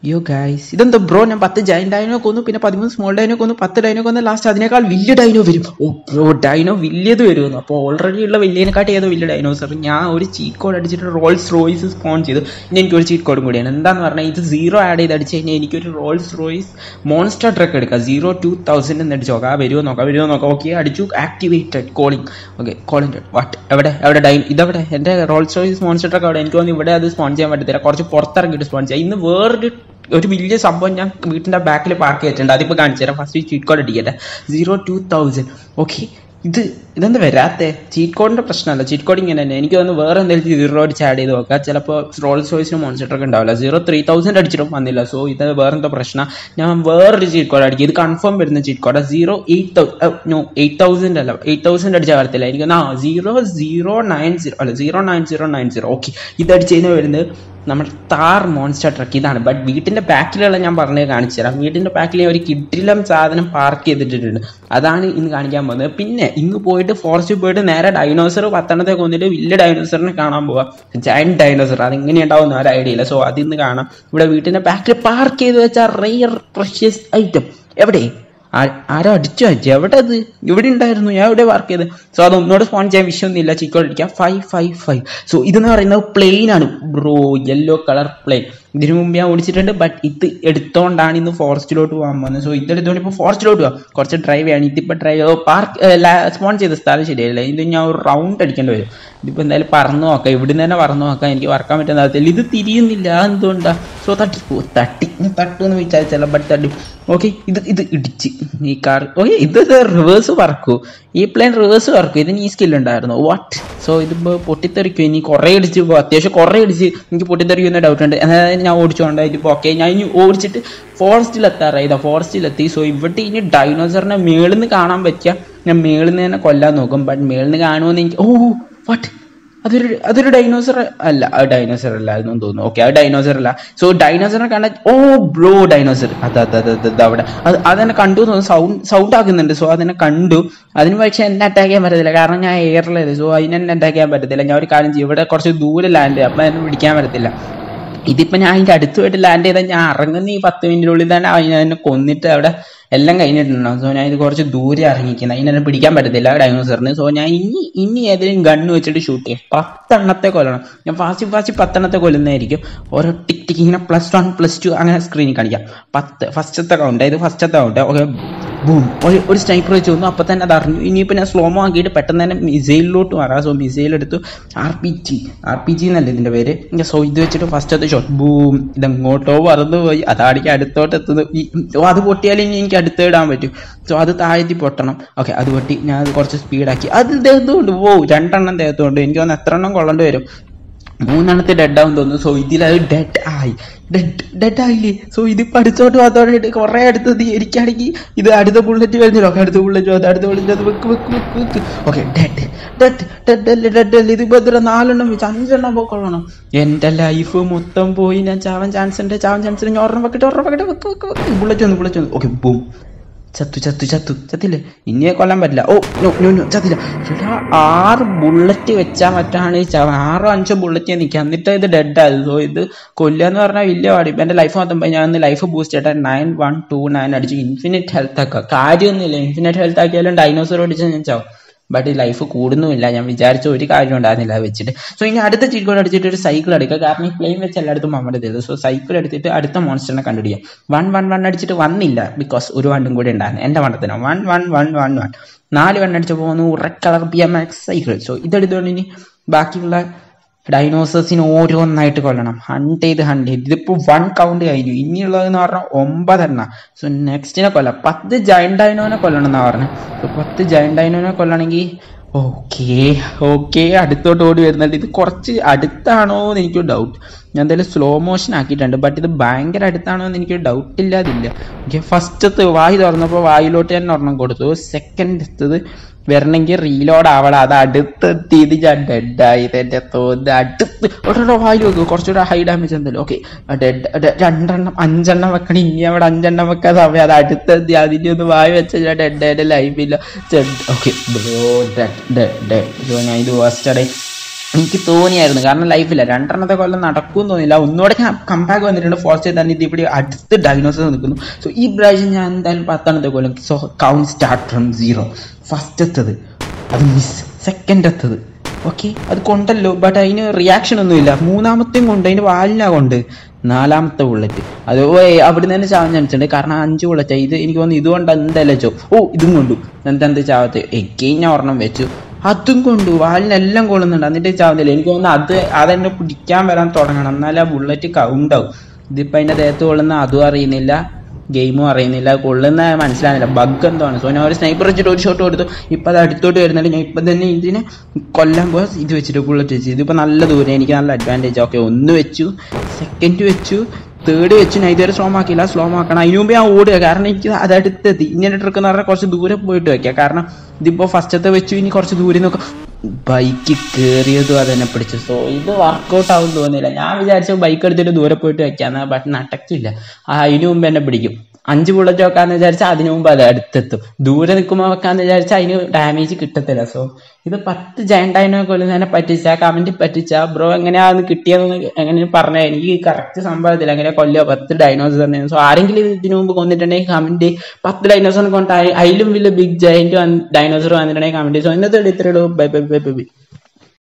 യോ ഗൈസ് ഇതെന്താ ബ്രോ ഞാൻ പത്ത് ജൈൻ ഡൈനോ കൊന്നു പിന്നെ പതിമൂന്ന് സ്മോൾ ഡൈനോ കൊന്നു പത്ത് ഡൈനോ കൊന്നു ലാസ്റ്റ് അതിനേക്കാൾ വലിയ ഡൈനോ വരും ഓ ബ്രോ ഡൈനോ വലിയത് വരുമെന്ന് അപ്പോൾ ഓൾറെഡി ഉള്ള വലിയതിനെക്കാട്ടി ഏതോ വലിയ ഡൈനോസർ ഞാൻ ഒരു ചീറ്റ് കോഡ് അടിച്ചിട്ട് റോൾസ് റോയ്സ് സ്പോൺ ചെയ്തു ഇനി എനിക്കൊരു ചീറ്റ് കോഡും കൂടിയാണ് എന്താന്ന് പറഞ്ഞാൽ ഇത് സീറോ ആഡ് ചെയ്ത് അടിച്ച് കഴിഞ്ഞാൽ എനിക്കൊരു റോൾസ് റോയ്സ് മോൺസ്റ്റർ ട്രക്ക് എടുക്കാം സീറോ ടു തൗസൻഡ് എന്ന് അടിച്ച് നോക്കാം വരുമോ നോക്കാം വരുമോ നോക്കാം ഓക്കെ അടിച്ചു activated calling okay calling what എവിടെ എവിടെ ഡൈൻ ഇതെവിടെ എൻ്റെ റോൾസ് റോയ്സ് മോൺസ്റ്റർ ട്രക്ക് അവിടെ എനിക്ക് തോന്നുന്നു ഇവിടെ അത് സ്പോൺ ചെയ്യാൻ പറ്റത്തില്ല കുറച്ച് പുറത്തിറങ്ങിയിട്ട് സ്പോൺ ചെയ്യാം ഇന്ന് വേറൊരു ഒരു വലിയ സംഭവം ഞാൻ വീട്ടിന്റെ ബാക്കിൽ പാർക്ക് ചെയ്തിട്ടുണ്ട് അതിപ്പോ കാണിച്ചു തരാം ഫസ്റ്റ് ചീറ്റ് കോഡ് അടിക്കട്ടെ സീറോ ടു തൗസൻഡ് ഓക്കെ ഇത് ഇതെന്താ വരാത്തെ ചീറ്റ് കോഡിന്റെ പ്രശ്നമല്ല ചീറ്റ് കോഡ് ഇങ്ങനെ തന്നെ എനിക്ക് തോന്നുന്നു വേറെ എന്തെങ്കിലും സീറോ അടിച്ച് ആഡ് ചെയ്ത് നോക്കാം ചിലപ്പോൾ റോൾസ് റോയ്സിന് മോൺസ്റ്റർ ഒക്കെ ഉണ്ടാവില്ല സീറോ ത്രീ തൗസൻഡ് അടിച്ചിട്ടും വന്നില്ല സോ ഇത് വേറെ എന്തോ പ്രശ്നം ഞാൻ വേറൊരു ചീറ്റ് കോഡ് അടിക്കും ഇത് കൺഫേം വരുന്ന cheat code zero eight no eight thousand അല്ല എയ്റ്റ് തൗസൻഡ് അടിച്ചാൽ വരത്തില്ല എനിക്ക് ആ സീറോ സീറോ നയൻ സീറോ അല്ല zero nine zero nine zero okay ഇത് അടിച്ച് കഴിഞ്ഞാൽ വരുന്നത് നമ്മുടെ താർ മോൺസ്റ്റർ ട്രക്ക് ഇതാണ് ബട്ട് വീട്ടിന്റെ ബാക്കിലുള്ള ഞാൻ പറഞ്ഞത് കാണിച്ചു തരാം വീട്ടിന്റെ ബാക്കിൽ ഒരു കിഡിലം സാധനം പാർക്ക് ചെയ്തിട്ടുണ്ട് അതാണ് ഇന്ന് കാണിക്കാൻ പോകുന്നത് പിന്നെ ഇന്ന് പോയിട്ട് ഫോറസ്റ്റിൽ പോയിട്ട് നേരെ ഡൈനോസർ പത്തനത്തെ കൊന്നിട്ട് വലിയ ഡൈനോസറിനെ കാണാൻ പോവാ ജയന്റ് ഡൈനോസർ അത് എങ്ങനെ ഉണ്ടാവും ഒരു ഐഡിയ ഇല്ല സോ അതിന്ന് കാണാം ഇവിടെ വീട്ടിന്റെ ബാക്കിൽ പാർക്ക് ചെയ്ത് വെച്ച റെയർ പ്രഷ്യസ് ഐറ്റം എവിടെ ആ- ആരോ അടിച്ചു അയച്ചു എവിടെ അത് ഇവിടെ ഉണ്ടായിരുന്നു ഞാൻ ഇവിടെ വർക്ക് ചെയ്ത് സോ അത് ഒന്നുകൂടെ സ്പോൺ ചെയ്യാൻ വിഷയമൊന്നുമില്ല ചിക്കോൾ അടിക്കാം ഫൈവ് ഫൈവ് ഫൈവ് സോ ഇതെന്ന് പറയുന്നത് പ്ലെയിൻ ആണ് ബ്രോ യെല്ലോ കളർ പ്ലെയിൻ ഇതിനു മുമ്പ് ഞാൻ ഓടിച്ചിട്ടുണ്ട് ബട്ട് ഇത് എടുത്തോണ്ടാണ് ഇന്ന് ഫോറസ്റ്റിലോട്ട് പോകാൻ പോകുന്നത് സോ ഇത് എടുത്തോണ്ട് ഇപ്പോൾ ഫോറസ്റ്റിലോട്ട് പോകാം കുറച്ച് ഡ്രൈവ് ചെയ്യണം ഇതിപ്പോൾ ഡ്രൈവ് പാർക്ക് സ്പോൺ ചെയ്ത സ്ഥലം ശരിയല്ല ഇത് ഞാൻ ഒരു റൗണ്ട് അടിക്കേണ്ടി വരും ഇതിപ്പോൾ എന്തായാലും പറന്നു നോക്കാം ഇവിടുന്ന് തന്നെ പറന്നു നോക്കാം എനിക്ക് വർക്കാൻ പറ്റുന്ന തരത്തിൽ ഇത് തിരിയുന്നില്ല എന്തുകൊണ്ടാ സോ തട്ടി ഓ തട്ടി ഞാൻ തട്ടുമെന്ന് വിചാരിച്ചല്ല ബട്ട് തട്ടി ഓക്കെ ഇത് ഇത് ഇടിച്ച് ഈ കാർ ഓക്കെ ഇത് റിവേഴ്സ് പറക്കൂ ഈ പ്ലെയിൻ റിവേഴ്സ് പറക്കും ഇതിന് ഈ സ്കിൽ ഉണ്ടായിരുന്നു വാട്ട് സോ ഇതിപ്പോൾ പൊട്ടിത്തെറിക്കും ഇനി കുറേ ഇടിച്ച് പോ- അത്യാവശ്യം കുറേ ഇടിച്ച് എനിക്ക് പൊട്ടിത്തെറിക്കുന്ന ഡൗട്ട് ഉണ്ട് അതായത് ഞാൻ ഓടിച്ചുകൊണ്ടായിട്ട് ഇപ്പോൾ ഓക്കെ ഞാൻ ഇനി ഓടിച്ചിട്ട് ഫോറസ്റ്റിൽ എത്താറായി ഇതാ ഫോറസ്റ്റിൽ എത്തി സോ ഇവിടെ ഇനി ഡൈനോസറിനെ മേളിൽ നിന്ന് കാണാൻ പറ്റിയ ഞാൻ മേളിൽ നിന്ന് തന്നെ കൊല്ലാൻ നോക്കും ബട്ട് മേളിൽ നിന്ന് കാണുമെന്ന് എനിക്ക് ഓ വാട്ട് അതൊരു അതൊരു ഡൈനോസർ അല്ല അത് ഡൈനോസർ അല്ല എന്ന് തോന്നുന്നു ഓക്കെ അത് ഡൈനോസർ അല്ല സോ ഡൈനോസറിനെ കണ്ട ഓ ബ്രോ ഡൈനോസർ അത് അത് അത് അത് അത് അവിടെ അത് അതെന്നെ കണ്ടു എന്ന് തോന്നുന്നു സൗണ്ട് സൗണ്ട് ആക്കുന്നുണ്ട് സോ അതിനെ കണ്ടു അതിന് പക്ഷെ എന്നെ അറ്റാക്ക് ചെയ്യാൻ പറ്റത്തില്ല കാരണം ഞാൻ എയറിലത് സോ അതിനെ എന്നെ അറ്റാക്ക് ചെയ്യാൻ പറ്റത്തില്ല ഞാൻ ഒരു കാര്യം ചെയ്യും ഇവിടെ കുറച്ച് ദൂരെ ലാൻഡ് അപ്പം എന്നെ പിടിക്കാൻ പറ്റത്തില്ല ഇതിപ്പോ ഞാൻ അതിന്റെ അടുത്ത് പോയിട്ട് ലാൻഡ് ചെയ്താൽ ഞാൻ ഇറങ്ങുന്ന ഈ പത്ത് മിനിറ്റിനുള്ളിൽ തന്നെ അതിനെ എന്നെ കൊന്നിട്ട് അവിടെ എല്ലാം കഴിഞ്ഞിട്ടുണ്ടാവും സോ ഞാൻ ഇത് കുറച്ച് ദൂരെ ഇറങ്ങിക്കുന്നത് അതിനെ പിടിക്കാൻ പറ്റത്തില്ല ഡൈനോസറിന് സോ ഞാൻ ഇനി ഇനി ഏതെങ്കിലും ഗണ്ണ് വെച്ചിട്ട് ഷൂട്ട് ചെയ്യും പത്തെണ്ണത്തെ കൊല്ലണം ഞാൻ ഫാസ്റ്റ് ഫാസ്റ്റ് പത്തെണ്ണത്തെ കൊല്ലുന്നതായിരിക്കും ഓരോ ടിക് ടിക് ഇങ്ങനെ പ്ലസ് വൺ പ്ലസ് ടു അങ്ങനെ സ്ക്രീനിൽ കാണിക്കാം പത്ത് ഫസ്റ്റത്തെ കൗണ്ട് ഇത് ഫസ്റ്റത്തെ കൗണ്ട് ഓക്കെ ബൂം ഒരു ഒരു സ്നൈപ്പർ വെച്ച് വന്നു അപ്പൊ തന്നെ അത് അറിഞ്ഞു ഇനിയിപ്പോൾ ഞാൻ സ്ലോമോ ആക്കിയിട്ട് പെട്ടെന്ന് തന്നെ മിസൈലിലോട്ട് മാറാം സോ മിസൈൽ എടുത്തു R P G R P G എന്നല്ലേ ഇതിന്റെ പേര് സോ ഇത് വെച്ചിട്ട് ഫസ്റ്റത്തെ ഷോട്ട് ബൂം ഇത് എങ്ങോട്ടോ പറന്നു പോയി അതാടിക്ക് അടുത്തോട്ട് എത്തുന്നത് ഈ ഓ അത് പൊട്ടിയാലും ഇനി എനിക്ക് അടുത്ത് ഇടാൻ പറ്റും സോ അത് താഴ്ത്തി പൊട്ടണം ഓക്കെ അത് പൊട്ടി ഞാൻ അത് കുറച്ച് സ്പീഡാക്കി അത് ദേഹത്തുകൊണ്ട് ഓ രണ്ടെണ്ണം ദേഹത്തുകൊണ്ട് എനിക്ക് തോന്നുന്നു എത്ര എണ്ണം കൊള്ളേണ്ടി വരും മൂന്നെണ്ണത്തെ ഡെഡ് ആവും തോന്നുന്നു സോ ഇതിൽ അത് ഡെഡ് ആയി ഡെഡ് ഡെഡ് ആയില്ലേ സോ ഇത് പഠിച്ചോട്ട് അതോടെ കുറെ അടുത്തത് എനിക്കാണെങ്കിൽ ഇത് അടുത്ത ബുള്ളറ്റ് വരുന്നല്ലോ ഓക്കെ അടുത്ത ബുള്ളറ്റ് അത് അടുത്ത ബുള്ളറ്റ് അത് വെക്ക് വെക്ക് വെക്ക് വെക്ക് ഓക്കെ ഡെഡ് ഡെഡ് ഡെഡ് അല്ലേ ഡെഡ് അല്ലേ ഇത് ഇപ്പൊ എത്ര നാലെണ്ണം വെച്ച് അഞ്ചെണ്ണം പോക്കൊള്ളണം എന്റെ ലൈഫ് മൊത്തം പോയി ഞാൻ ചാവാൻ ചാൻസ് ഉണ്ട് ചാവാൻ ചാൻസ് ഉണ്ട് ഞാൻ ഒരെണ്ണം വെക്കട്ടെ ഒരെണ്ണം വെക്കട്ടെ വെക്ക് വെക്ക് വെക്ക് ബുള്ളറ്റ് വന്നു ബുള്ളറ്റ് വന്നു ഓക്കെ ബൂം ചത്തു ചത്തു ചത്തു ചത്തില്ലേ ഇനിയെ കൊല്ലാൻ പറ്റില്ല ഓ നോ നോ നോ ചത്തില്ല എടാ ആറ് ബുള്ളറ്റ് വെച്ചാൽ മറ്റാണ് ഈ ചവ ആറോ അഞ്ചോ ബുള്ളറ്റ് ഞാൻ നിൽക്കുക എന്നിട്ട് ഇത് ഡെഡ് ആയത് സോ ഇത് കൊല്ലുക എന്ന് പറഞ്ഞാൽ വലിയ പാടി ഇപ്പം എൻ്റെ ലൈഫ് മൊത്തം പോയി ഞാൻ ഒന്ന് ലൈഫ് ബൂസ്റ്റ് ചെയ്തിട്ട് നയൻ വൺ ടു നയൻ അടിച്ച് ഇൻഫിനിറ്റ് ഹെൽത്ത് ആക്കുക കാര്യമൊന്നുമില്ല ഇൻഫിനിറ്റ് ഹെൽത്ത് ആക്കിയാലും ഡൈനോസർ അടിച്ച് ഞാൻ ചാവും ബട്ട് ഈ ലൈഫ് കൂടുന്നുമില്ല ഞാൻ വിചാരിച്ച ഒരു കാര്യം ഉണ്ടായിരുന്നില്ല അത് വെച്ചിട്ട് സോ ഇനി അടുത്ത ചീറ്റ് കോഡ് അടിച്ചിട്ട് ഒരു സൈക്കിൾ എടുക്കുക കാരണം ഈ പ്ലെയിൻ വെച്ച് എല്ലായിടത്തും നമ്മുടെ ചെയ്തു സോ സൈക്കിൾ എടുത്തിട്ട് അടുത്ത മോൺസ്റ്ററിനെ കണ്ടുപിടിക്കാം വൺ വൺ വൺ അടിച്ചിട്ട് വന്നില്ല ബിക്കോസ് ഒരു വണ്ടും കൂടി ഉണ്ടായിരുന്നു എൻ്റെ വണ്ടത്തിന് one one one one one നാല് വൺ അടിച്ച് പോകുന്നു red colour B M X cycle so ഇതെടുത്തുകൊണ്ട് ഇനി ബാക്കിയുള്ള ഡൈനോസേഴ്സിന് ഓരോന്നായിട്ട് കൊല്ലണം ഹണ്ട് ചെയ്ത് ഹണ്ട് ചെയ്ത് ഇതിപ്പോ വൺ കൗണ്ട് കഴിഞ്ഞു ഇനിയുള്ളതെന്ന് പറഞ്ഞാൽ ഒമ്പതെണ്ണ സോ നെക്സ്റ്റിനെ കൊല്ലാം പത്ത് ജയൻ ഡൈനോനെ കൊല്ലണം എന്നാ പറഞ്ഞത് സോ പത്ത് ജയൻ ഡൈനോനെ കൊല്ലണമെങ്കിൽ ഓക്കെ ഓക്കെ അടുത്തോട്ട് ഓടി വരുന്നുണ്ട് ഇത് കുറച്ച് അടുത്താണോ എന്ന് എനിക്ക് ഡൗട്ട് ഞാൻ എന്തായാലും സ്ലോ മോഷൻ ആക്കിയിട്ടുണ്ട് ബട്ട് ഇത് ഭയങ്കര അടുത്താണോ എന്ന് എനിക്ക് ഡൗട്ട് ഇല്ലാതില്ല ഓക്കെ ഫസ്റ്റത്തെ വായി തുറന്നപ്പോൾ വായിലോട്ട് ഞാൻ ഒരെണ്ണം കൊടുത്തു സെക്കൻഡ് എത്തത് വരണമെങ്കിൽ റീലോഡ് ആവണം അത് അടുത്തെത്തിയത് ഞാൻ ഡെഡായി എന്റെ തോന്നുന്നു അടുത്ത് ഒരെണ്ണം വായി നോക്കൂ കുറച്ചുകൂടെ ഹൈ ഡാമേജ് എന്തല്ലോ ഓക്കെ ഡെഡ് രണ്ടെണ്ണം അഞ്ചെണ്ണം വെക്കണം ഇനി അവിടെ അഞ്ചെണ്ണം വെക്കാൻ സമയം അത് അടുത്തെത്തി അതിന്റെ ഒന്ന് വായി വെച്ച ഞാൻ ഡെഡ് എന്റെ ലൈഫില്ല okay bro dead dead dead ഞാൻ ഇത് വേസ്റ്റഡേ എനിക്ക് തോന്നിയായിരുന്നു കാരണം ലൈഫില്ല രണ്ടെണ്ണത്തെ കൊല്ലം നടക്കുമെന്ന് തോന്നിയില്ല ഒന്നുകൂടെ ഞാൻ കമ്പാക്ക് വന്നിട്ടുണ്ട് ഫോർസ്റ്റ് തന്നെ ഇത് ഇവിടെ അടുത്ത് ഡയഗ്നോസിസ് നിൽക്കുന്നു സോ ഈ പ്രാവശ്യം ഞാൻ എന്തായാലും പത്തെണ്ണത്തെ കൊല്ലം so count start from zero ഫസ്റ്റത്തത് അത് മിസ് സെക്കൻഡത്തത് ഓക്കെ അത് കൊണ്ടല്ലോ ബട്ട് അതിന് റിയാക്ഷൻ ഒന്നുമില്ല മൂന്നാമത്തെയും കൊണ്ട് അതിന് വാലിനാ കൊണ്ട് നാലാമത്തെ ബുള്ളറ്റ് അത് ഓ ഏ, അവിടുന്ന് തന്നെ ചാവാൻ ചാൻസുണ്ട് കാരണം അഞ്ച് ബുള്ളറ്റ് ഇത് എനിക്ക് തോന്നുന്നു ഇതുകൊണ്ട് എന്തായാലും വെച്ചോ ഓ ഇതും കൊണ്ടു എന്നിട്ട് എന്ത് ചാവത്ത് എഗെയിൻ ഞാൻ ഒരെണ്ണം വെച്ചു അതും കൊണ്ടു വാലിനെല്ലാം കൊള്ളുന്നുണ്ട് എന്നിട്ട് ചാവുന്നില്ല എനിക്ക് തോന്നുന്നു അത് അതെന്നെ പിടിക്കാൻ വരാൻ തുടങ്ങണം എന്നാലേ ആ ബുള്ളറ്റ് കൗണ്ടാവും ഇതിപ്പോ അതിന്റെ ദേഹത്ത് കൊള്ളുന്ന അതും അറിയുന്നില്ല ഗെയിമും അറിയുന്നില്ല കൊള്ളുന്ന മനസ്സിലാകുന്നില്ല ബഗ് എന്താണ് സോ ഞാൻ ഒരു സ്നൈപ്പർ വെച്ചിട്ട് ഒരു ഷോട്ട് കൊടുത്തു ഇപ്പൊ അത് അടുത്തോട്ട് വരുന്നുണ്ട് ഞാൻ ഇപ്പൊ തന്നെ ഇതിനെ കൊല്ലാൻ പോയി ഇത് വെച്ചിട്ട് ബുള്ളറ്റ് വെച്ചു ഇതിപ്പോ നല്ല ദൂരം എനിക്ക് നല്ല അഡ്വാൻറ്റേജ് ഓക്കെ ഒന്ന് വെച്ചു സെക്കൻഡ് വെച്ചു തേർഡ് വെച്ച് ഞാൻ ഇതുവരെ സ്ലോ ആക്കിയില്ല സ്ലോ ആക്കണം അതിനു മുമ്പ് ഞാൻ ഓടുക കാരണം എനിക്ക് അത് അടുത്തെത്തി ഇങ്ങനെ ട്രിക്ക് എന്ന് പറഞ്ഞാൽ കുറച്ച് ദൂരെ പോയിട്ട് വെക്കാം കാരണം ഇതിപ്പോ ഫസ്റ്റത്തെ വെച്ചു ഇനി കുറച്ച് ദൂരെ നോക്കാം ബൈക്ക് കയറിയതും അതെന്നെ പിടിച്ചു സോ ഇത് വർക്കൗട്ട് ആവും തോന്നിയില്ല ഞാൻ വിചാരിച്ചു ബൈക്ക് എടുത്തിട്ട് ദൂരെ പോയിട്ട് വെക്കാന്ന് ബട്ട് നടക്കില്ല ആ അതിനു മുമ്പ് എന്നെ പിടിക്കും അഞ്ച് ബുള്ളറ്റ് വെക്കാന്ന് വിചാരിച്ചാൽ അതിനു മുമ്പ് അത് അടുത്തെത്തും ദൂരെ നിൽക്കുമ്പോൾ വെക്കാന്ന് വിചാരിച്ചാൽ അതിന് ഡാമേജ് കിട്ടത്തില്ല സോ ഇത് പത്ത് ജയൻഡൈനോ കൊല്ലുന്നതിനെ പറ്റിച്ച കമന്റ് പറ്റിച്ച ബ്രോ എങ്ങനെയാന്ന് കിട്ടിയതെന്ന് എങ്ങനെ പറഞ്ഞ എനിക്ക് കറക്റ്റ് സംഭവത്തില്ല എങ്ങനെ കൊല്ലോ പത്ത് ഡൈനോസ് തന്നെ സോ ആരെങ്കിലും ഇത് ഇതിനു മുമ്പ് കൊന്നിട്ടുണ്ടെങ്കിൽ കമന്റ് പത്ത് ഡൈനോസറിനെ കൊണ്ട് അതിലും വലിയ ബിഗ് ജയന്റ് ഡൈനോസർ വന്നിട്ടുണ്ടെങ്കിൽ കമന്റ് സോ ഇന്നത്തെ ഇത്രയുള്ളൂ ബൈ ബൈ ബൈ ബൈ